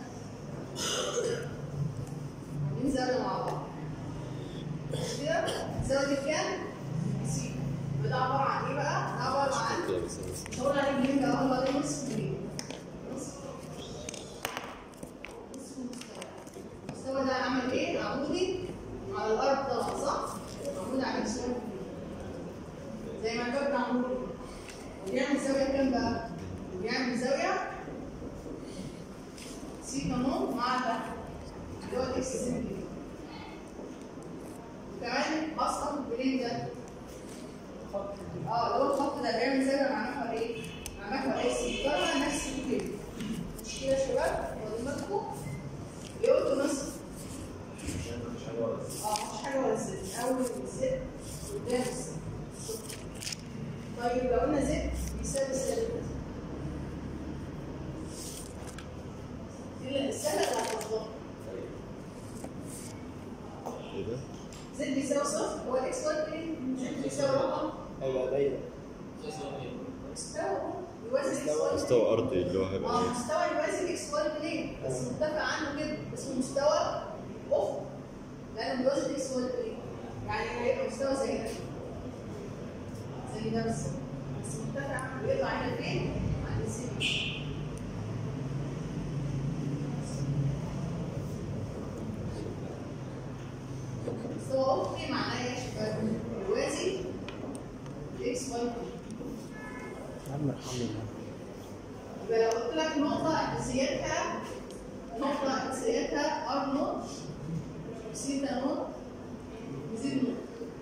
عاملين زاويه مع بعض مش كده؟ الزاويه دي بكام؟ سي يبقى ده عباره عن ايه بقى؟ ده عباره عن كده بس بس مش هقول عليه جنيه ده هقول عليه نص جنيه نص نص مستوى المستوى ده عمل ايه؟ عمودي على الارض طبعا صح؟ عمودي على اكس واي زي ما الباب ده عمودي وبيعمل زاويه كام بقى؟ بيعمل زاويه سي قانون مع ده اللي هو الاكس زد وكمان بسقط البلين ده اه اللي هو الخط ده بيعمل زاويه مع محور ايه؟ مع محور اكس طبعا نفس كده مش كده يا شباب؟ واخدين بالكم؟ يقطوا نصف اه مفيش حاجه ولا زد اول زد قدام الزد طيب لو قلنا زد بيساوي زد دي السنه اللي هتظبطها ايه ده؟ زد بيساوي صفر هو الاكس واي بلين زد بيساوي رقم ايوه دايرة مستوى يوازي الاكس واي بلين. مستوى أرضي اللي هو هيبقى اه إيه؟ مستوى يوازي الاكس واي بلين بس مرتفع عنه كده اسمه مستوى افق لانه بيوازي الاكس واي بلين يعني هيبقى مستوى زي ده زي ده بس بس مرتفع ويطلع هنا فين؟ عند السي بي مستوى افقي معناه ايه يا شباب؟ يوازي الاكس واي يا عم ارحمني يبقى لو قلت لك نقطة أساسيتها نقطة أساسيتها ار نوت سيتا نوت وزد نوت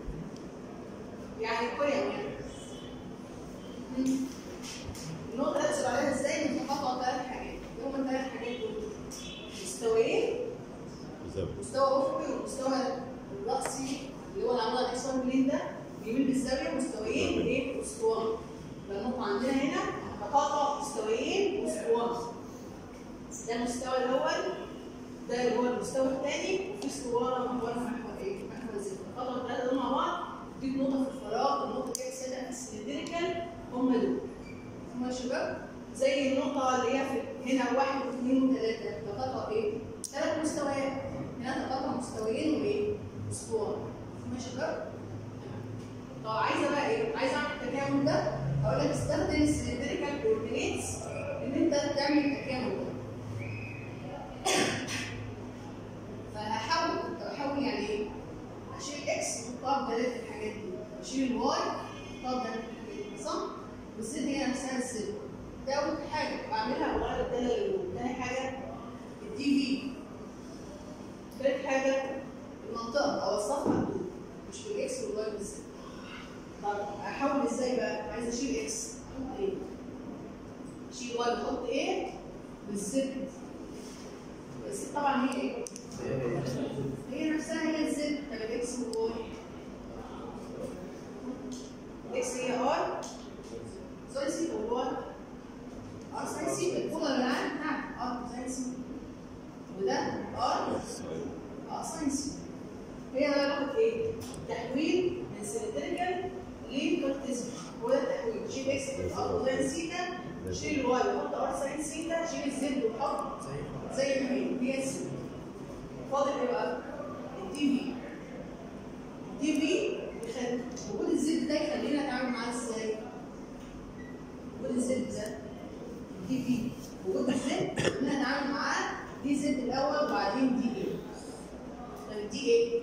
يعني قيم يعني مم. النقطة دي تحسب عليها ازاي؟ بنتقاطع ثلاث حاجات ايه هما الثلاث حاجات دول؟ مستويين بالزاوية مستوى افقي والمستوى الرأسي اللي هو اللي عملها الاكس 1 بلين ده بيميل بالزاويه مستويين وايه؟ واسطوانه. يبقى النقطه عندنا هنا تقاطع مستويين واسطوانه. ده المستوى الاول ده اللي هو المستوى الثاني وفي اسطوانه محورها محور ايه؟ محور زد. تقاطع الثلاثه دول مع بعض دي نقطه في الفراغ النقطه دي اكسده في السلندريكال هم دول. هم يا شباب زي النقطه اللي هي في هنا واحد واثنين وثلاثه تقاطع ايه؟ ثلاث مستويات هنا تقاطع مستويين وايه؟ اسطوانه ماشي يا شباب؟ طب عايزه بقى ايه؟ عايزه اعمل التكامل ده هقول لك استخدم السلندريكال كوردينيتس ان انت تعمل التكامل ده فهحاول بحاول يعني ايه؟ اشيل اكس واحطها بدلاله الحاجات دي اشيل الواي واحطها بدلاله الحاجات دي صح؟ والزد هي نفسها الزد ده اول حاجه بعملها بغير الداله الاولى تاني حاجه الدي في ثالث حاجه المنطقه او الصفحه الأولى، مش بالاكس والواي والزد طب احاول ازاي بقى عايز اشيل اكس احط ايه اشيل واي بحط ايه بالزد الزد طبعا هي ايه هي نفسها هي الزد طب الاكس والواي الاكس هي ار ساين سي والواي ار ساين سي الكوره اللي عندي نعم ار ساين سي وده ار اه ساينس هي بقى علاقه ايه؟ تحويل من سيلندريكال لكارتيزم هو ده التحويل شيل اكس تحط ساين سيتا شيل الواي وحط ار ساين سيتا شيل الزد وحط زي ما هي دي اس فاضل ايه بقى؟ الدي في الدي في يخلي وجود الزد ده يخلينا نتعامل معاه ازاي؟ وجود الزد ده دي في وجود الزد خلينا نتعامل معاه دي زد الاول وبعدين دي ايه؟ طب دي ايه؟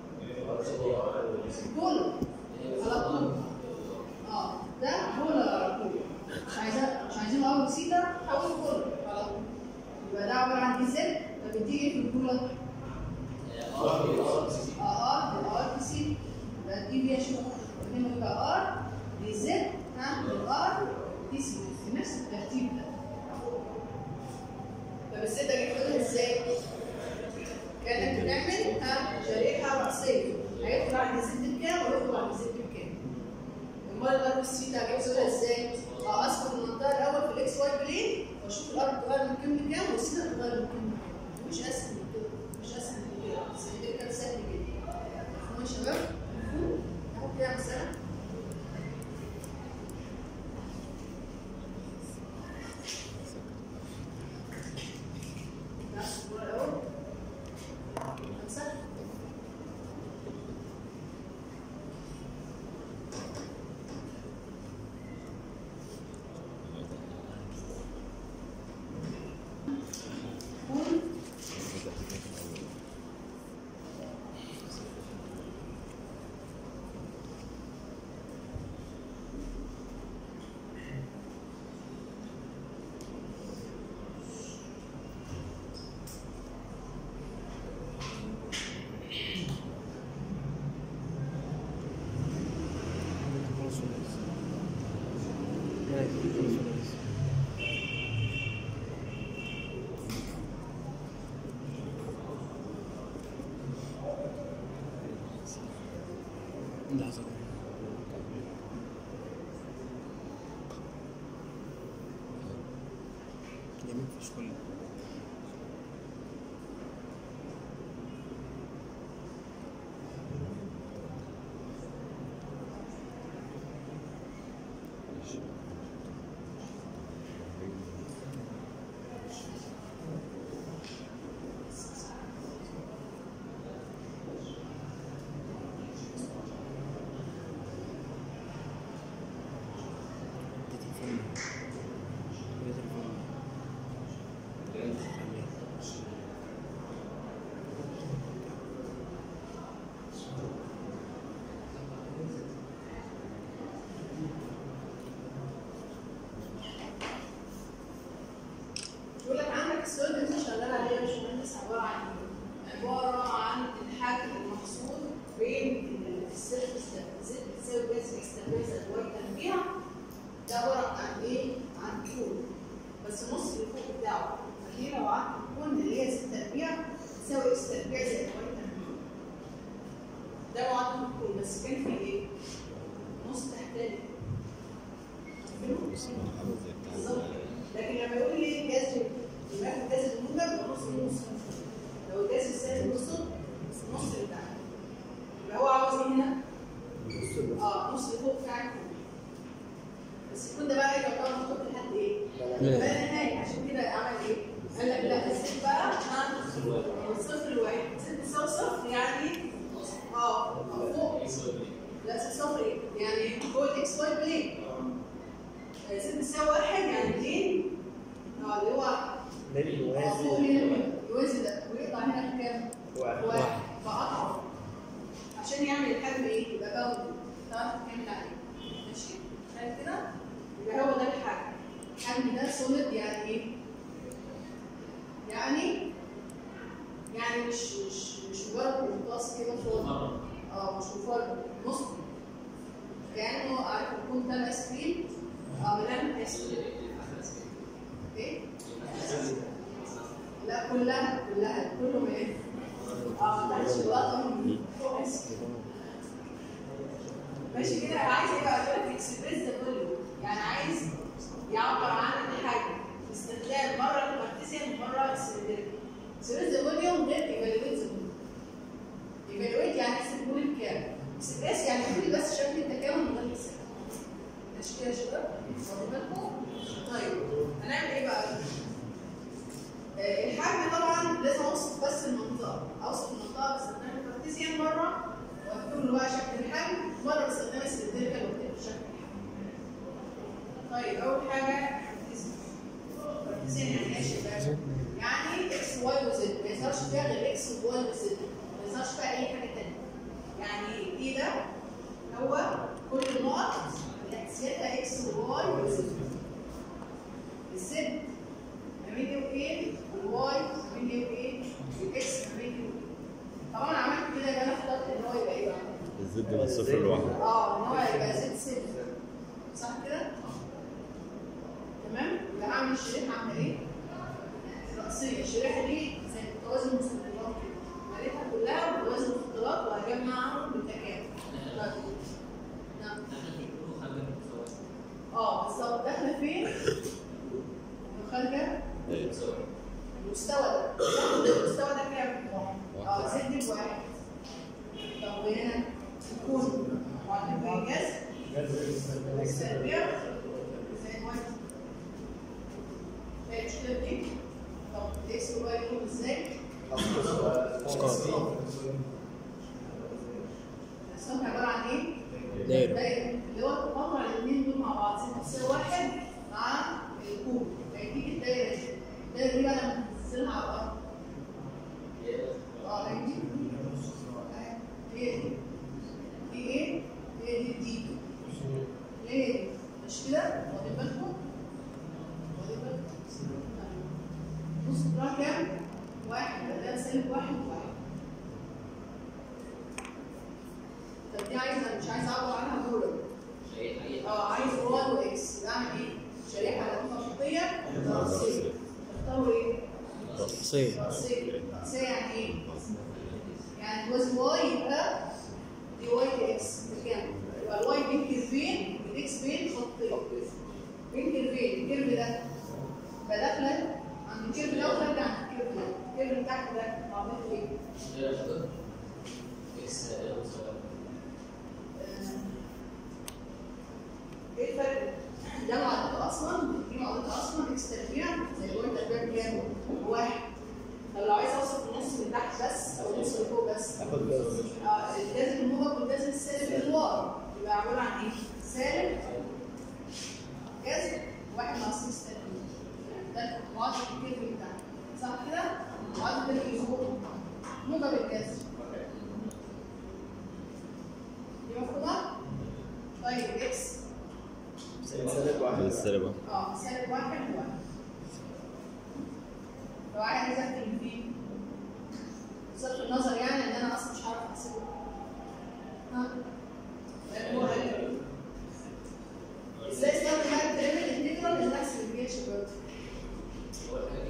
بولر على طول اه ده بولر على طول مش عايزاه مش عايزين ار وسيتا حول بولر على طول يبقى ده عباره عن دي زد طب دي ايه في البولر؟ اه ار الار دي سي يبقى دي فيها شو؟ هنا يبقى ار دي زد ها الار دي سي في نفس الترتيب ده طب الزد اجيبها ازاي؟ كانك بتعمل ها شريحه راسيه هيدخل عند الزد بكام ويدخل عند الزد بكام امال الار والسيتا هجيبها ازاي؟ اه اسقط المنطقه الاول في الاكس واي بلين واشوف الار بتغير من كام لكام والسيتا بتغير من كام لكام مش اسهل من كده مش اسهل من كده بس ده كان سهل جدا مفهوم يا شباب؟ مفهوم؟ ناخد كده مثلا نفس الصورة الأول خمسة قول لحظة يمين في شوية بتاعه فدي لو قعدت تكون اللي هي 6 تربيع تساوي اكس تربيع زائد واي تربيع ده لو قعدت تكون بس كان في ايه؟ نص تحتاني بس مرحبا زي بتاع بالظبط لكن لما يقول لي جذر يبقى في جذر الموجب يبقى نص نص لو الجذر السالب نص نص بتاعه يبقى هو عاوز ايه هنا؟ اه نص اللي فوق بتاع الكون بس الكون ده بقى يبقى بقى محطوط لحد ايه؟ لا. بقى نهاية عشان كده عمل ايه؟ قال لك لا الست بقى ها من صفر لواحد ست تساوي صفر يعني اه فوق لا ست صفر ايه؟ يعني فوق الاكس واي بلين آه، ست تساوي واحد يعني اتنين اه اللي هو ليه اه فوق هنا يوازي ده ويقطع هنا بكام؟ واحد. واحد فقطعه عشان يعمل الحجم ايه؟ يبقى باوند تعرف تكمل عليه ماشي؟ حلو كده؟ يبقى هو ده الحجم الحجم ده سوليد يعني ايه؟ يعني يعني مش مش مش مجرد مقص كده فاضي اه مش مفرد نص كانه عارف يكون ده اسكريم اه ملان اسكريم ايه؟ لا كلها كلها كله ما ايه؟ اه ده شوكولاته من فوق اسكريم ماشي كده عايز ايه بقى؟ يقول لك اكسبريس ده كله يعني عايز يعبر عن الحاجه باستخدام مره الكارتيزيان ومره السلندريك اكسبريس ده فوليوم غير ايفالويت ذا ايفالويت يعني احسب كل كام اكسبريس يعني كل بس شكل التكامل من غير حساب ماشي كده يا شباب؟ واخدين بالكم؟ طيب هنعمل ايه بقى؟ آه، الحجم طبعا لازم اوصف بس المنطقه اوصف المنطقه باستخدام الكارتيزيان مره واكتب له بقى شكل الحجم مره باستخدام السلندريكال واكتب له شكل الحجم طيب اول حاجه كارتيزيان كارتيزيان يعني ايه يا شباب؟ يعني اكس واي وزد ما يظهرش فيها غير اكس وواي وزد ما يظهرش فيها اي حاجه ثانيه يعني دي ده هو كل النقط اللي احتياجها اكس وواي وزد الزد ما بين ايه وايه والواي ما بين ايه وايه والاكس ما بين ايه وايه طبعا انا عملت كده يبقى انا اخترت ان هو يبقى ايه بقى؟ الزد من صفر لواحد اه ان هو يبقى زد صفر صح كده؟ تمام؟ يبقى هعمل شريحه عامله ايه؟ رأسية الشريحة دي زي توازن المستطيلات كده مالتها كلها بتوازن المستطيلات وهجمعهم بالتكامل طيب. نعم اه بالظبط داخله فين؟ وخارجه المستوى ده المستوى ده كام؟ اه زد بواحد طب وهنا يكون معدل الجذر اكس تربيع زائد واحد فاهم المشكله دي؟ طب الاكس والواي يكون ازاي؟ اسقاط السمك عباره عن ايه؟ دايرة دايره اللي هو تقاطع الاثنين دول مع بعض زي تساوي واحد مع الكوب هيديك الدايره دي الدايره دي بقى لما تنزلها على الارض اه هيديك أهي. هي دي دي ايه؟ هي دي دي هي دي مش كده؟ واخدين بالكم؟ واخدين بالكم؟ نص الجرام كام؟ واحد يبقى ده سالب واحد وواحد طب دي عايزه مش عايزه اعبر عنها دولار اه عايز واي واكس يبقى اعمل ايه؟ شريحه خطيه راسيه اختاروا ايه؟ رأسية راسيه راسيه يعني ايه؟ يعني وزن واي يبقى دي واي دي اكس بكام؟ يبقى الواي بين كيرفين والاكس بين خطين بين كيرفين الكيرف ده يبقى داخله عند الكيرف ده وخارجه عند الكيرف ده الكيرف اللي تحت ده عملته ايه؟ ايه الفرق؟ ده معدته اصلا دي معدته اصلا اكس تربيع زي اللي قلت تربيع كام؟ واحد طب لو عايز اوصف النص من تحت بس او النص اللي فوق بس اخد جزء اه الجذر الموجب والجذر السالب اللي ورا يبقى عباره عن ايه؟ سالب جذر واحد ناقص اكس تربيع ده معدل الكيرف بتاعنا صح كده؟ معدل الكيرف موجب الجذر دي مفهومه؟ طيب اكس سالب واحد السالب واحد اه سالب واحد واحد لو عايز اكتب فيه بصرف النظر يعني ان انا اصلا مش هعرف احسبه ها لان هو قال ازاي استخدم بقى التريمل انتجرال لنفس الريليشن برضه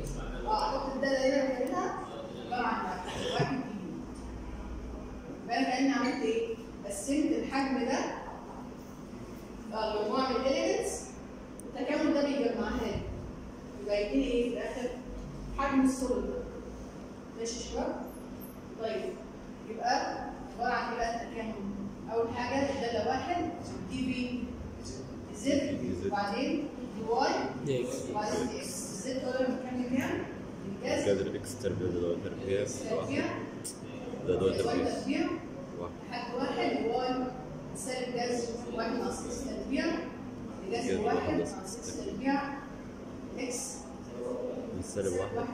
حجم السوليد ده ماشي يا شباب طيب يبقى عباره عن ايه بقى التكامل اول حاجه الداله واحد دي بي زد وبعدين دي واي دي اكس وبعدين دي اكس الزد ده مكان كام؟ الجذر قدر اكس تربيع ده دول تربيع تربيع ده دول واي تربيع تربيع واحد حد واحد واي سالب جذر واحد ناقص اكس تربيع جذر جذر واحد واحد ناقص اكس تربيع اكس سالب واحد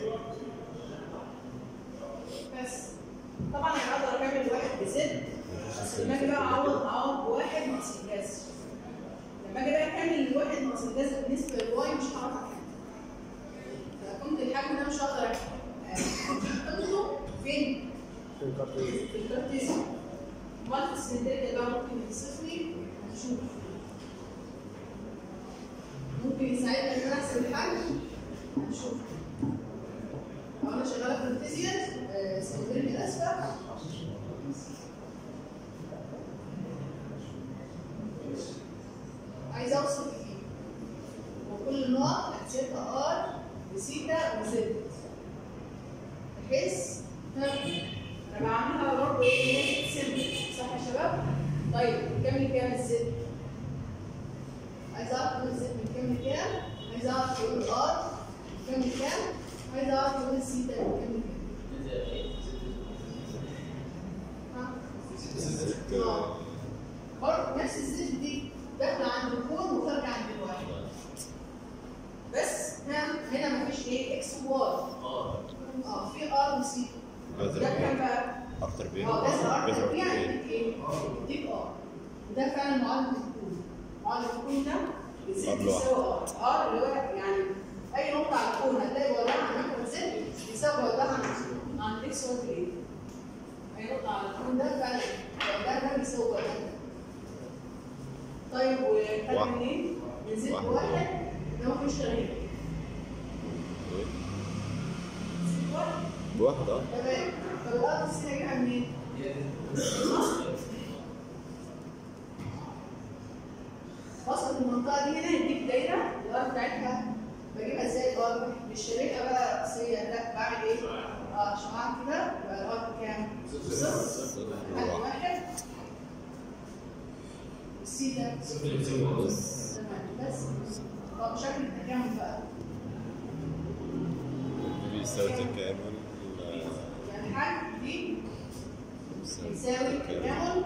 بس طبعا انا اقدر اكمل واحد بزد بس لما اجي بقى اعوض اعوض بواحد ناقص الجذر لما اجي بقى اكمل الواحد ناقص الجذر بالنسبه للواي مش هعرف اكمل فكنت الحجم ده مش هقدر احطه فين؟ في الكارتيزي في الكارتيزيان امال في السنتريكال بقى ممكن يوصف لي هنشوف ممكن يساعدنا ان انا احسب الحجم هنشوف لو انا شغاله كارتيزيان آه، سنتريكال اسفل عايزه اوصل لايه؟ وكل النقط هتسيبها ار وسيتا وزد بحيث انا بعملها برضه ايه سيمبل صح يا شباب؟ طيب كام كام الزد؟ عايز اعرف كام الزد من كام لكام؟ عايز اعرف كام الار من كام لكام؟ عايز اعرف كام السيتا من كام لكام؟ ها؟ اه برضه نفس الزد دي داخله عند الكون وخارجه عند الواحد بس هنا هنا مفيش ايه اكس وواي اه في ار وسي جذر ده كام واحد بقى؟ ار تربيع اه ده ار جذر تربيع واحد يديك ايه؟ يديك ار وده فعلا معادله الكون معادله الكون ده الزد ار لوحده. بيساوي ار ار اللي هو يعني اي نقطه على الكون هتلاقي بعدها عن محور زد بيساوي بعدها عن عن اكس واي في ايه؟ اي نقطه على الكون ده فعلا بعدها ده بيساوي بعدها ده. طيب وخدنا واحد. منين؟ من زد واحد. واحد ده مفيش تغيير زد واحد بواحد اه تمام طب الارض السنه جايبها منين؟ وصلت المنطقه دي هنا يديك دايره الارض بتاعتها بجيبها ازاي الارض مش شريكه بقى راسيه لا بعمل ايه؟ اه شمعان كده يبقى الارض كام؟ صفر حد واحد والسي ده بس تمام بس طب شكل التكامل بقى دي بيساوي تكامل يعني حد دي بيساوي يساوي تكامل تكامل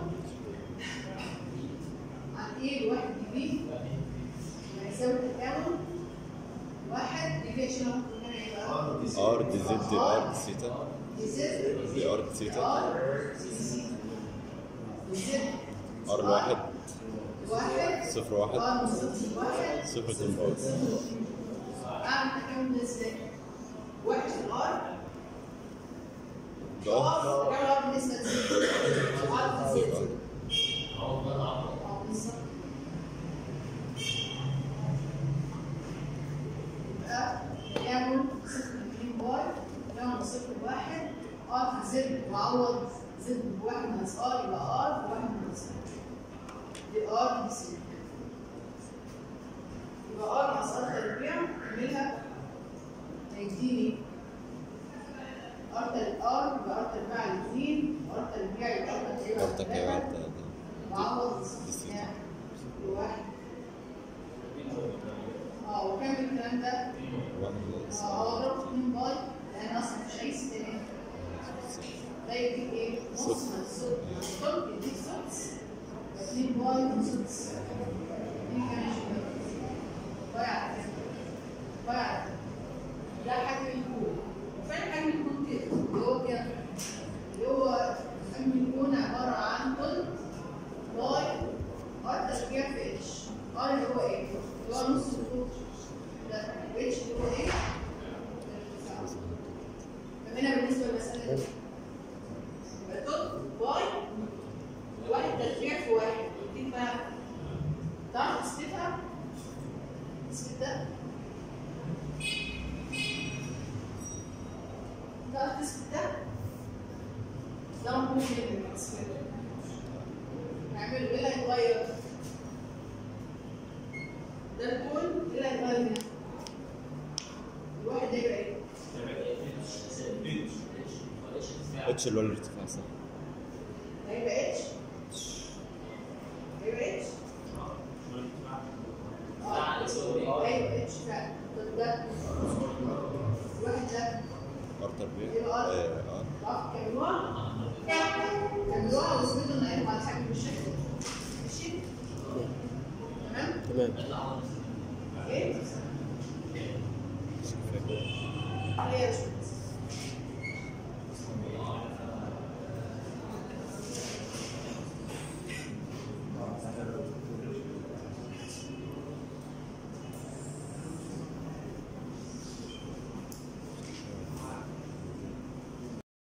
عن ايه الواحد دي بي يعني يساوي تكامل واحد دي بي عشان احط هنا ايه بقى؟ ار دي زد دي ار دي سيتا دي زد دي ار دي سيتا ار دي سي دي زد ار واحد واحد صفر واحد ار صفر واحد صفر اتنين باور اعمل تكامل ده ازاي؟ واحد في الار ده ار تكامل ار بالنسبه لزد ار في زد اه بالظبط يبقى يعمل صفر اتنين باي يعمل صفر واحد ار في زد وعوض زد بواحد ناقص ار يبقى ار بواحد ناقص ار دي ار دي سي يبقى ار ناقص ار تربيع نعملها هيديني ار تل ار يبقى ار تربيع على الاثنين ار تربيع يبقى ار تربيع على ار تكامل ثلاثة. على تلاتة. وعوض دي سي. كام؟ بواحد اه وكام الكلام ده؟ واحد ناقص اه هو ضرب 2 باي لان اصلا مفيش اي ستيريو ده يديك ايه؟ نص صفر. من الصفر الصفر يديك سدس 2 باي من سدس دي كام يا شباب؟ ضيع كام؟ ضيع كام؟ ده حجم الكون وفين حجم الكون كده؟ اللي هو كام؟ اللي هو حجم الكون عباره عن طن باي ار تربيع في اتش ار اللي هو ايه؟ اللي هو نص القطر ده اتش اللي هو ايه؟ الارتفاع. فهنا بالنسبه للمساله دي يبقى طن باي واحد تربيع في واحد يديك بقى تعرف تثبتها؟ تثبت ده؟ تعرف تثبت ده؟ ده ممكن جدا تثبته نعمله ايه اللي هيتغير؟ ده الكون ايه اللي هيتغير هنا؟ الواحد ده يبقى ايه؟ اتش اللي هو الارتفاع صح هيبقى اتش هيبقى اتش اه ايوه اتش فعلا طب ده الواحد ده ار تربيع يبقى ار. اه ار صح كملوها كملوها واسمته ان هيبقى على حاجه بالشكل ده ماشي تمام تمام اوكي